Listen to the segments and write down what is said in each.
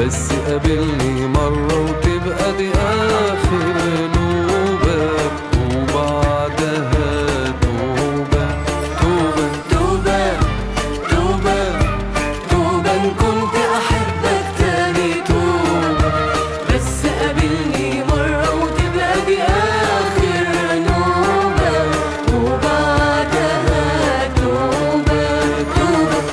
بس قابلني مرة وتبقى دي آخر نوبة وبعدها توبة توبة توبة توبة توبة إن كنت أحبك تاني توبة بس قابلني مرة وتبقى دي آخر نوبة وبعدها توبة توبة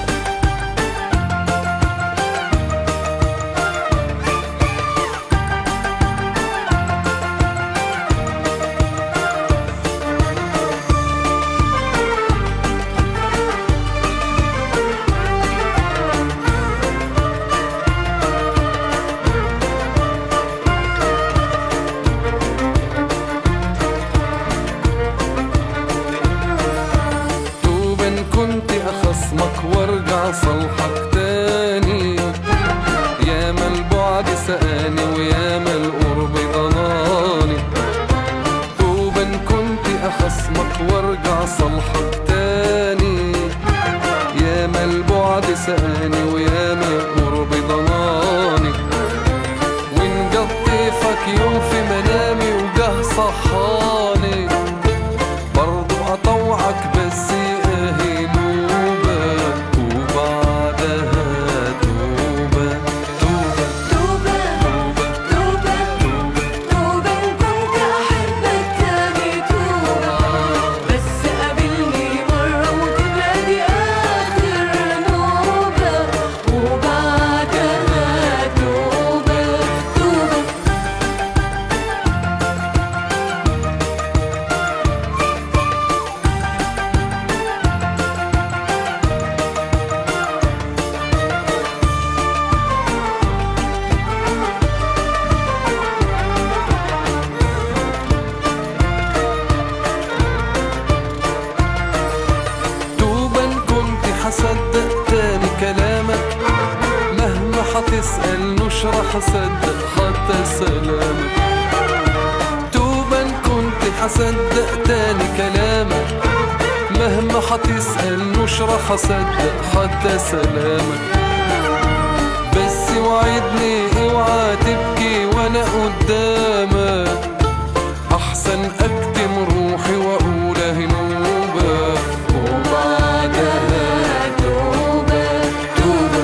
توبة إن كنت أخصمك وارجع صلحك تاني ياما البعد سقاني وياما القرب ضناني توبة إن كنت أخصمك وارجع صلحك تاني ياما البعد سقاني وياما القرب ضناني وإن جطيفك يوم في منامي وجه صحاني برضو أطوعك بس اهي نوبة وبعدها توبة توبة توبة توبة توبة توبة توبة إن كنت أحبك تاني توبة بس قابلني مرة وتبقى دي آخر نوبة وبعدها توبة توبة توبة إن كنت حصدق تاني كلامك مهما حتسأل مش رح أصدق حتى سلامك توبة إن كنت حصدق تاني كلامك مهما حتسأل مش رح أصدق حتى سلامك بس وعدني اوعى تبكي وانا قدامك احسن اكتم روحي واقول اهي نوبه وبعدها توبة توبة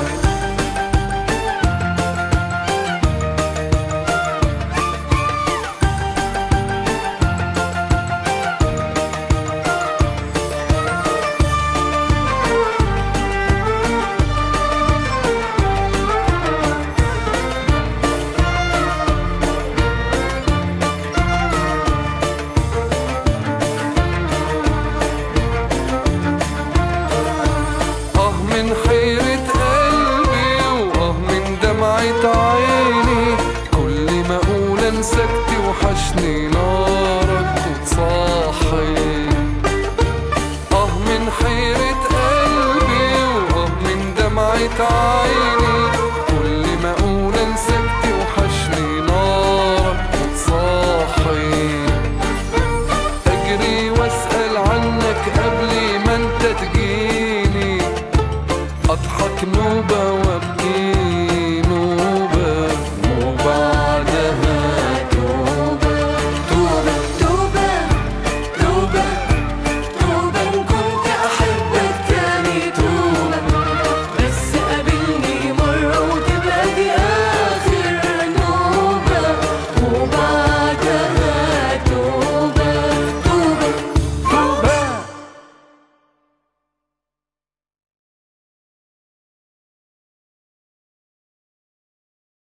اه من حيرة قلبي واه من دمعة عيني كل ما اقول انساك توحشني نارك وتصاحي اه من حيرة قلبي واه من دمعة عيني